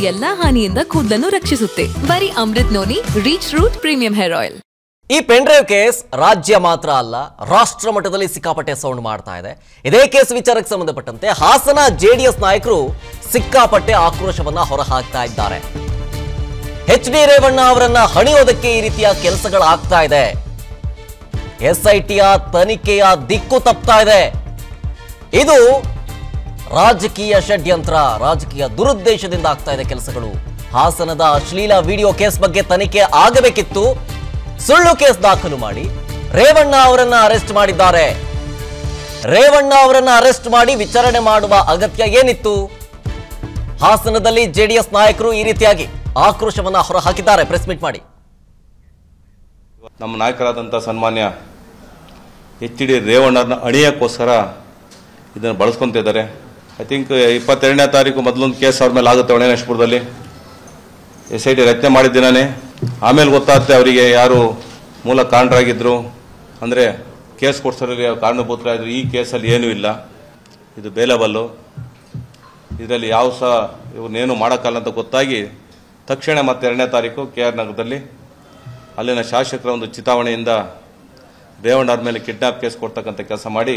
ಎಲ್ಲಾ ಹಾನಿಯಿಂದ ಕೂದಲನ್ನು ರಕ್ಷಿಸುತ್ತೆ ಬರೀ Amrut Noni rich root premium hair oil ಈ ಪೆನ್ಡ್ರೈವ್ ಕೇಸ್ ರಾಜ್ಯ ಮಾತ್ರ ಅಲ್ಲ ರಾಷ್ಟ್ರ ಮಟ್ಟದಲ್ಲಿ ಸಿಕ್ಕಾಪಟ್ಟೆ ಸೌಂಡ್ ಮಾಡ್ತಾ ಇದೆ ಇದೇ ಕೇಸ್ ವಿಚಾರಕ್ಕೆ ಸಂಬಂಧಪಟ್ಟಂತೆ ಹಾಸನ ಜೆಡಿಎಸ್ ನಾಯಕರು ಸಿಕ್ಕಾಪಟ್ಟೆ ಆಕ್ರೋಶವನ್ನ ಹೊರಹಾಕ್ತಾ ಇದ್ದಾರೆ ಎಚ್ ಡಿ ರೇವಣ್ಣ ಅವರನ್ನ ಹಣಿಯೋದಕ್ಕೆ ಈ ರೀತಿಯ ಕೆಲಸಗಳಾಗ್ತಾ ಇದೆ ಎಸ್ಐಟಿಯ ತನಿಖೆಯ ದಿಕ್ಕು ತಪ್ತಾ ಇದೆ ಇದು ರಾಜಕೀಯ ಷಡ್ಯಂತ್ರ ರಾಜಕೀಯ ದುರುದ್ದೇಶದಿಂದ ಆಗ್ತಾ ಇದೆ ಕೆಲಸಗಳು ಹಾಸನದ ಅಶ್ಲೀಲ ವಿಡಿಯೋ ಕೇಸ್ ಬಗ್ಗೆ ತನಿಖೆ ಆಗಬೇಕಿತ್ತು ಸುಳ್ಳು ಕೇಸ್ ದಾಖಲು ಮಾಡಿ ರೇವಣ್ಣ ಅವರನ್ನ ಅರೆಸ್ಟ್ ಮಾಡಿದ್ದಾರೆ ರೇವಣ್ಣ ಅವರನ್ನ ಅರೆಸ್ಟ್ ಮಾಡಿ ವಿಚಾರಣೆ ಮಾಡುವ ಅಗತ್ಯ ಏನಿತ್ತು ಹಾಸನದಲ್ಲಿ ಜೆಡಿಎಸ್ ನಾಯಕರು ಈ ರೀತಿಯಾಗಿ ಆಕ್ರೋಶವನ್ನ ಹೊರಹಾಕಿದ್ದಾರೆ ಪ್ರೆಸ್ ಮೀಟ್ ಮಾಡಿ ನಮ್ಮ ನಾಯಕರಾದಂಥ ಸನ್ಮಾನ್ಯ ಎಚ್ ಡಿ ರೇವಣ್ಣರನ್ನ ಅಣಿಯೋಕ್ಕೋಸ್ಕರ ಇದನ್ನು ಬಳಸ್ಕೊತ ಇದ್ದಾರೆ ಐ ಥಿಂಕ್ ಇಪ್ಪತ್ತೆರಡನೇ ತಾರೀಕು ಮೊದಲೊಂದು ಕೇಸ್ ಅವ್ರ ಮೇಲೆ ಆಗುತ್ತೆ ಒಣೇಶ್ಪುರದಲ್ಲಿ ಎಸ್ ಐ ಟಿ ರಚನೆ ಮಾಡಿದ ದಿನನೇ ಆಮೇಲೆ ಗೊತ್ತಾಗುತ್ತೆ ಅವರಿಗೆ ಯಾರು ಮೂಲ ಕಾರಣರಾಗಿದ್ದರು ಅಂದರೆ ಕೇಸ್ ಕೊಡ್ಸೋರಿಗೆ ಕಾರಣಭೂತರಾಗಿದ್ರು ಈ ಕೇಸಲ್ಲಿ ಏನೂ ಇಲ್ಲ ಇದು ಬೇಲಬಲ್ಲು ಇದರಲ್ಲಿ ಯಾವ ಸಹ ಇವನ್ನೇನು ಮಾಡೋಕ್ಕಲ್ಲ ಅಂತ ಗೊತ್ತಾಗಿ ತಕ್ಷಣ ಮತ್ತೆ ಎರಡನೇ ತಾರೀಕು ಕೆ ಆರ್ ನಗರದಲ್ಲಿ ಅಲ್ಲಿನ ಶಾಸಕರ ಒಂದು ಚಿತಾವಣೆಯಿಂದ ರೇವಣ್ಣವ್ರ ಮೇಲೆ ಕಿಡ್ನಾಪ್ ಕೇಸ್ ಕೊಡ್ತಕ್ಕಂಥ ಕೆಲಸ ಮಾಡಿ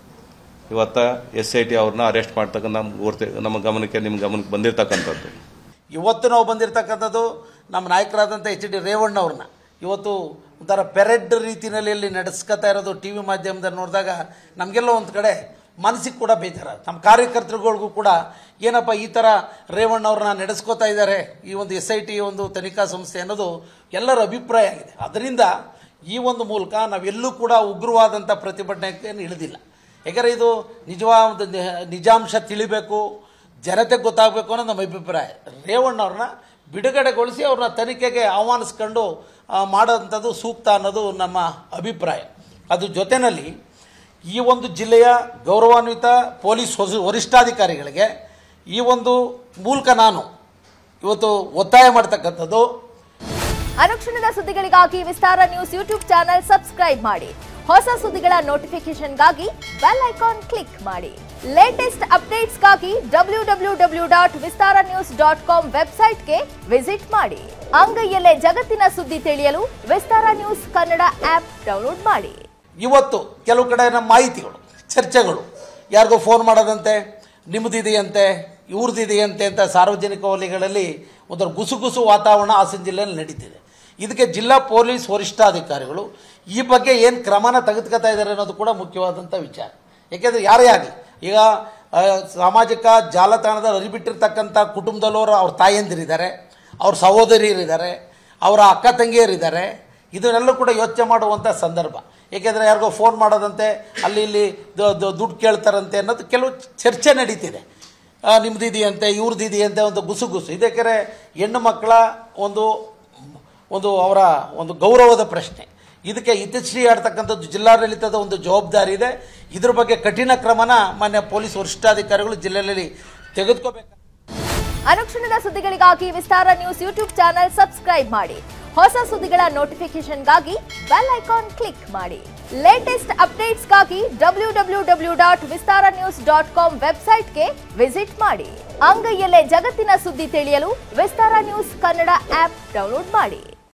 ಇವತ್ತ ಎಸ್ ಐ ಟಿ ಅವ್ರನ್ನ ಅರೆಸ್ಟ್ ಮಾಡ್ತಕ್ಕಂಥ ನಮ್ಮ ಗುರ್ತಿ ನಮ್ಮ ಗಮನಕ್ಕೆ ನಿಮ್ಮ ಗಮನಕ್ಕೆ ಬಂದಿರತಕ್ಕಂಥದ್ದು ಇವತ್ತು ನಾವು ಬಂದಿರತಕ್ಕಂಥದ್ದು ನಮ್ಮ ನಾಯಕರಾದಂಥ ಎಚ್ ಡಿ ರೇವಣ್ಣವ್ರನ್ನ ಇವತ್ತು ಒಂಥರ ಪೆರೆಡ್ ರೀತಿಯಲ್ಲಿ ಇಲ್ಲಿ ನಡೆಸ್ಕೊತಾ ಇರೋದು ಟಿ ವಿ ಮಾಧ್ಯಮದಲ್ಲಿ ನೋಡಿದಾಗ ನಮಗೆಲ್ಲ ಒಂದು ಕಡೆ ಮನಸ್ಸಿಗೆ ಕೂಡ ಬೇಜಾರ ನಮ್ಮ ಕಾರ್ಯಕರ್ತರುಗಳಿಗೂ ಕೂಡ ಏನಪ್ಪ ಈ ಥರ ರೇವಣ್ಣವ್ರನ್ನ ನಡೆಸ್ಕೋತಾ ಇದ್ದಾರೆ ಈ ಒಂದು ಎಸ್ ಐ ಟಿ ಒಂದು ತನಿಖಾ ಸಂಸ್ಥೆ ಅನ್ನೋದು ಎಲ್ಲರ ಅಭಿಪ್ರಾಯ ಆಗಿದೆ ಅದರಿಂದ ಈ ಒಂದು ಮೂಲಕ ನಾವೆಲ್ಲೂ ಕೂಡ ಉಗ್ರವಾದಂಥ ಪ್ರತಿಭಟನೆಗೆ ಇಳಿದಿಲ್ಲ ಯಾಕಂದರೆ ಇದು ನಿಜವಾದ ನಿಜಾಂಶ ತಿಳಿಬೇಕು ಜನತೆಗೆ ಗೊತ್ತಾಗಬೇಕು ಅನ್ನೋದು ನಮ್ಮ ಅಭಿಪ್ರಾಯ ರೇವಣ್ಣವ್ರನ್ನ ಬಿಡುಗಡೆಗೊಳಿಸಿ ಅವ್ರನ್ನ ತನಿಖೆಗೆ ಆಹ್ವಾನಿಸ್ಕೊಂಡು ಆ, ಮಾಡೋಂಥದ್ದು ಸೂಕ್ತ ಅನ್ನೋದು ನಮ್ಮ ಅಭಿಪ್ರಾಯ ಅದು ಜೊತೆಯಲ್ಲಿ ಈ ಒಂದು ಜಿಲ್ಲೆಯ ಗೌರವಾನ್ವಿತ ಪೊಲೀಸ್ ಹೊಸ ವರಿಷ್ಠಾಧಿಕಾರಿಗಳಿಗೆ ಈ ಒಂದು ಮೂಲಕ ನಾನು ಇವತ್ತು ಒತ್ತಾಯ ಮಾಡ್ತಕ್ಕಂಥದ್ದು ಅನುಕ್ಷಣದ ಸುದ್ದಿಗಳಿಗಾಗಿ Vistara news YouTube channel subscribe ಮಾಡಿ ಹೊಸ ಸುದ್ದಿಗಳ ನೋಟಿಫಿಕೇಶನ್ಗಾಗಿ ಬೆಲ್ ಐಕಾನ್ ಕ್ಲಿಕ್ ಮಾಡಿ ಲೇಟೆಸ್ಟ್ ಅಪ್ಡೇಟ್ಸ್ಗಾಗಿ W W W dot Vistara news dot com ವೆಬ್ಸೈಟ್ಗೆ ವಿಸಿಟ್ ಮಾಡಿ ಅಂಗೈಯಲ್ಲೇ ಜಗತ್ತಿನ ಸುದ್ದಿ ತಿಳಿಯಲು Vistara news Kannada app download ಮಾಡಿ ಇವತ್ತು ಕೆಲವು ಕಡೆ ನಮ್ಮ ಮಾಹಿತಿಗಳು ಚರ್ಚೆಗಳು ಯಾರಿಗೋ ಫೋನ್ ಮಾಡೋದಂತೆ ನಿಮ್ಮದಿದೆಯಂತೆ ಇವ್ರದ್ದಿದೆಯಂತೆ ಅಂತ ಸಾರ್ವಜನಿಕ ವಲಯಗಳಲ್ಲಿ ಒಂಥರ ಗುಸುಗುಸು ವಾತಾವರಣ ಹಾಸನ ಜಿಲ್ಲೆಯಲ್ಲಿ ನಡೀತಿದೆ ಇದಕ್ಕೆ ಜಿಲ್ಲಾ ಪೊಲೀಸ್ ವರಿಷ್ಠಾಧಿಕಾರಿಗಳು ಈ ಬಗ್ಗೆ ಏನು ಕ್ರಮನ ತೆಗೆದುಕೊತಾ ಇದ್ದಾರೆ ಅನ್ನೋದು ಕೂಡ ಮುಖ್ಯವಾದಂಥ ವಿಚಾರ ಯಾಕೆಂದರೆ ಯಾರೇ ಆಗಲಿ ಈಗ ಆ, ಸಾಮಾಜಿಕ ಜಾಲತಾಣದಲ್ಲಿ ಹರಿಬಿಟ್ಟಿರ್ತಕ್ಕಂಥ ಕುಟುಂಬದಲ್ಲವರು ಅವ್ರ ತಾಯಂದಿರಿದ್ದಾರೆ ಅವ್ರ ಸಹೋದರಿಯರಿದ್ದಾರೆ ಅವರ ಅಕ್ಕ ತಂಗಿಯರಿದ್ದಾರೆ ಇದನ್ನೆಲ್ಲ ಕೂಡ ಯೋಚನೆ ಮಾಡುವಂಥ ಸಂದರ್ಭ ಏಕೆಂದರೆ ಯಾರಿಗೋ ಫೋನ್ ಮಾಡೋದಂತೆ ಅಲ್ಲಿ ಇಲ್ಲಿ ದ- ದ- ದುಡ್ಡು ಕೇಳ್ತಾರಂತೆ ಅನ್ನೋದು ಕೆಲವು ಚರ್ಚೆ ನಡೀತಿದೆ ಆ, ನಿಮ್ದಿದೆಯಂತೆ ಇವ್ರದ್ದಿದೆಯಂತೆ ಒಂದು ಗುಸುಗುಸು ಇದಕ್ಕೆ ಹೆಣ್ಣು ಮಕ್ಕಳ ಒಂದು ಒಂದು ಅವರ ಒಂದು ಗೌರವದ ಪ್ರಶ್ನೆ ಇದಕ್ಕೆ ಇತಿಶ್ರೀ ಆಡ್ತಕ್ಕಂಥದ್ದು ಜಿಲ್ಲಾಡಳಿತದ ಒಂದು ಜವಾಬ್ದಾರಿ ಇದೆ ಇದ್ರ ಬಗ್ಗೆ ಕಠಿಣ ಕ್ರಮನ ಮಾನ್ಯ ಪೊಲೀಸ್ ವರಿಷ್ಠಾಧಿಕಾರಿಗಳು ಜಿಲ್ಲೆಯಲ್ಲಿ ತೆಗೆದುಕೋಬೇಕು ಅನುಕ್ಷಣದ ಸುದ್ದಿಗಳಿಗಾಗಿ Vistara news YouTube channel subscribe ಮಾಡಿ ಹೊಸ ಸುದ್ದಿಗಳ ನೋಟಿಫಿಕೇಶನ್ಗಾಗಿ ಬೆಲ್ ಐಕಾನ್ ಕ್ಲಿಕ್ ಮಾಡಿ ಲೇಟೆಸ್ಟ್ ಅಪ್ಡೇಟ್ಸ್ಗಾಗಿ W W W dot Vistara news dot com ವೆಬ್ಸೈಟ್ಗೆ ವಿಸಿಟ್ ಮಾಡಿ ಅಂಗೈಯಲ್ಲೇ ಜಗತ್ತಿನ ಸುದ್ದಿ ತಿಳಿಯಲು Vistara news Kannada app download ಮಾಡಿ